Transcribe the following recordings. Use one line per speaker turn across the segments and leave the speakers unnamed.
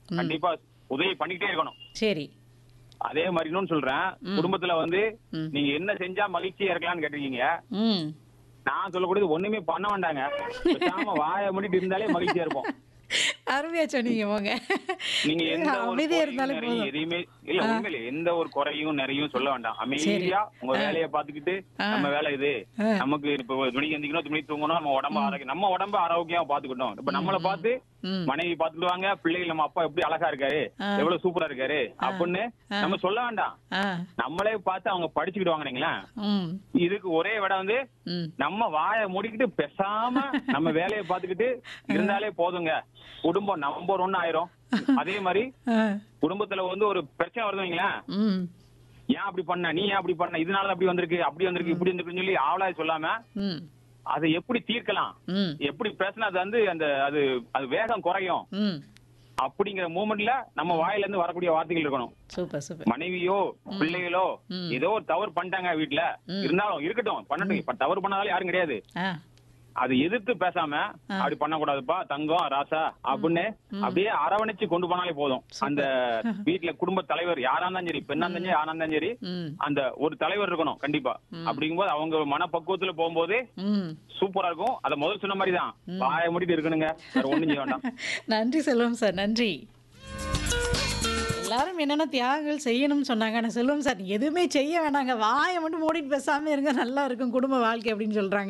கண்டிப்பா உதவி பண்ணிக்கிட்டே இருக்கணும்
சரி
அதே மாதிரி இன்னொன்னு சொல்றேன் குடும்பத்துல வந்து
ம்.
நீங்க என்ன செஞ்சா மகிழ்ச்சியா இருக்கலாம்னு கேட்டிருக்கீங்க
ம்
நான் சொல்லக்கூடியது ஒண்ணுமே பண்ண வேண்டாங்க பேசாம வாயை மூடிட்டு இருந்தாலே மகிழ்ச்சியா இருப்போம்
அருமையா சொன்னீங்க போங்க
நீங்க எந்த ஒரு
அமைதியா
குறையும்
இருந்தாலும்
நிறையும்
போதும்
எதையுமே இல்ல உண்மையிலே எந்த ஒரு குறையும் நிறையும் சொல்ல வேண்டாம் அமைதியா உங்க வேலையை பாத்துக்கிட்டு நம்ம வேலை இது
ஆ.
நமக்கு இப்ப துணி எந்திக்கணும் துணி தூங்கணும் நம்ம உடம்ப ஆரோக்கியம் நம்ம உடம்ப ஆரோக்கியமா பாத்துக்கிட்டோம் இப்ப நம்மள பார்த்து
ம்.
மனைவி பாத்துக்கிடுவாங்க பிள்ளைகள் நம்ம அப்பா எப்படி அழகா இருக்காரு
ஆ.
எவ்வளவு சூப்பரா இருக்காரு அப்படின்னு நம்ம சொல்ல வேண்டாம்
ஆ
நம்மளே பார்த்து அவங்க படிச்சுக்கிடுவாங்க இல்லைங்களா
ம்
இதுக்கு ஒரே விட வந்து
ம்
நம்ம வாயை மூடிக்கிட்டு பேசாம நம்ம வேலையை பார்த்துக்கிட்டு இருந்தாலே போதுங்க குடும்பம் நம்பர் ஒன்னு ஆயிரும் அதே மாதிரி
ஆ
குடும்பத்துல வந்து ஒரு பிரச்சனை வருது வைங்களேன்
ம்
ஏன் அப்படி பண்ண நீ ஏன் அப்படி பண்ண இதனால அப்படி வந்திருக்கு அப்படி வந்திருக்கு இப்படி வந்திருக்குன்னு சொல்லி ஆவலா சொல்லாம
ம்
அதை எப்படி தீர்க்கலாம்
ம்
எப்படி பேசினா அது வந்து அந்த அது அது வேகம் குறையும்
ம்
அப்படிங்கிற மூமெண்ட்ல நம்ம வாயில இருந்து வரக்கூடிய வார்த்தைகள் இருக்கணும்
சூப்பர் சூப்பர்
மனைவியோ பிள்ளைகளோ
ம்.
ஏதோ ஒரு தவறு பண்ணிட்டாங்க வீட்டுல இருந்தாலும் இருக்கட்டும் பண்ணட்டும் இப்ப தவறு பண்ணதால யாரும் கிடையாது
ஆ
அது எதிர்த்து பேசாம அப்படி பண்ணக்கூடாதுப்பா தங்கம் ராசா அப்படின்னு அப்படியே அரவணைச்சு கொண்டு போனாலே போதும் அந்த வீட்டுல குடும்ப தலைவர் யாரா இருந்தாலும் சரி பெண்ணா இருந்தாலும் சரி யாரா இருந்தாலும் சரி
ம்
அந்த ஒரு தலைவர் இருக்கணும் கண்டிப்பா அப்படிங்கும்போது அவங்க மனப்பக்குவத்துல போகும்போது
ம்
சூப்பரா இருக்கும் அத முதல் சொன்ன மாதிரி தான் வாய மூடிட்டு இருக்கணுங்க வேற ஒண்ணும் செய்ய வேண்டாம்
நன்றி செல்வம் சார் நன்றி எல்லாரும் என்னென்ன தியாகங்கள் செய்யணும்னு சொன்னாங்க ஆனால் செல்வம் சார் நீ எதுவுமே செய்ய வேணாங்க வாயை மட்டும் மூடிட்டு பேசாமல் இருங்க நல்லா இருக்கும் குடும்ப வாழ்க்கை அப்படின்னு சொல்கிறாங்க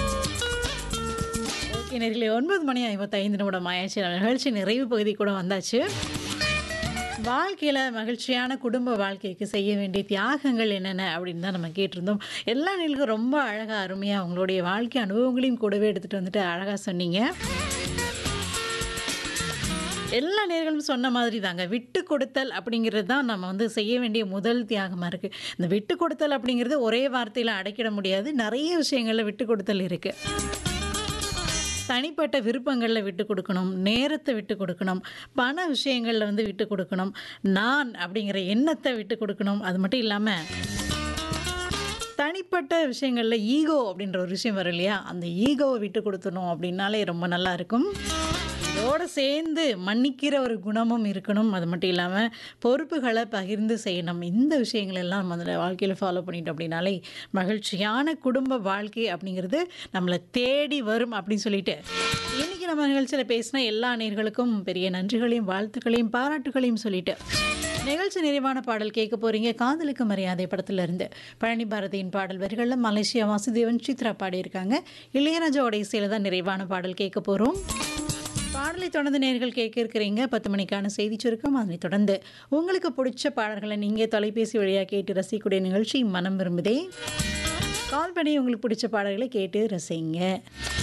ஓகே நேரில் ஒன்பது மணி ஐம்பத்தைந்து நிமிடம் ஆயாச்சு நம்ம நிகழ்ச்சி நிறைவு பகுதி கூட வந்தாச்சு வாழ்க்கையில் மகிழ்ச்சியான குடும்ப வாழ்க்கைக்கு செய்ய வேண்டிய தியாகங்கள் என்னென்ன அப்படின்னு தான் நம்ம கேட்டிருந்தோம் எல்லா நிலைக்கும் ரொம்ப அழகாக அருமையாக அவங்களுடைய வாழ்க்கை அனுபவங்களையும் கூடவே எடுத்துகிட்டு வந்துட்டு அழகாக சொன்னீங்க எல்லா நேர்களும் சொன்ன மாதிரி தாங்க விட்டு கொடுத்தல் அப்படிங்கிறது தான் நம்ம வந்து செய்ய வேண்டிய முதல் தியாகமாக இருக்குது இந்த விட்டு கொடுத்தல் அப்படிங்கிறது ஒரே வார்த்தையில் அடைக்கிட முடியாது நிறைய விஷயங்களில் விட்டு கொடுத்தல் இருக்குது தனிப்பட்ட விருப்பங்களில் விட்டு கொடுக்கணும் நேரத்தை விட்டு கொடுக்கணும் பண விஷயங்களில் வந்து விட்டு கொடுக்கணும் நான் அப்படிங்கிற எண்ணத்தை விட்டு கொடுக்கணும் அது மட்டும் இல்லாமல் தனிப்பட்ட விஷயங்களில் ஈகோ அப்படின்ற ஒரு விஷயம் வரும் இல்லையா அந்த ஈகோவை விட்டு கொடுத்துணும் அப்படின்னாலே ரொம்ப நல்லா இருக்கும் இதோடு சேர்ந்து மன்னிக்கிற ஒரு குணமும் இருக்கணும் அது மட்டும் இல்லாமல் பொறுப்புகளை பகிர்ந்து செய்யணும் இந்த விஷயங்கள் எல்லாம் நம்ம அதில் வாழ்க்கையில் ஃபாலோ பண்ணிட்டோம் அப்படின்னாலே மகிழ்ச்சியான குடும்ப வாழ்க்கை அப்படிங்கிறது நம்மளை தேடி வரும் அப்படின்னு சொல்லிட்டு இன்றைக்கி நம்ம நிகழ்ச்சியில் பேசின எல்லா நேர்களுக்கும் பெரிய நன்றிகளையும் வாழ்த்துக்களையும் பாராட்டுகளையும் சொல்லிட்டு நிகழ்ச்சி நிறைவான பாடல் கேட்க போறீங்க காதலுக்கு மரியாதை படத்துல இருந்து பழனி பாரதியின் பாடல் வரிகளில் மலேசியா வாசுதேவன் சித்ரா பாடியிருக்காங்க இளையராஜாவோட இசையில தான் நிறைவான பாடல் கேட்க போறோம் பாடலை தொடர்ந்து நேர்கள் கேட்க இருக்கிறீங்க பத்து மணிக்கான செய்தி சுருக்கம் அதனை தொடர்ந்து உங்களுக்கு பிடிச்ச பாடல்களை நீங்கள் தொலைபேசி வழியாக கேட்டு ரசிக்கக்கூடிய நிகழ்ச்சி மனம் விரும்புதே கால் பண்ணி உங்களுக்கு பிடிச்ச பாடல்களை கேட்டு ரசிங்க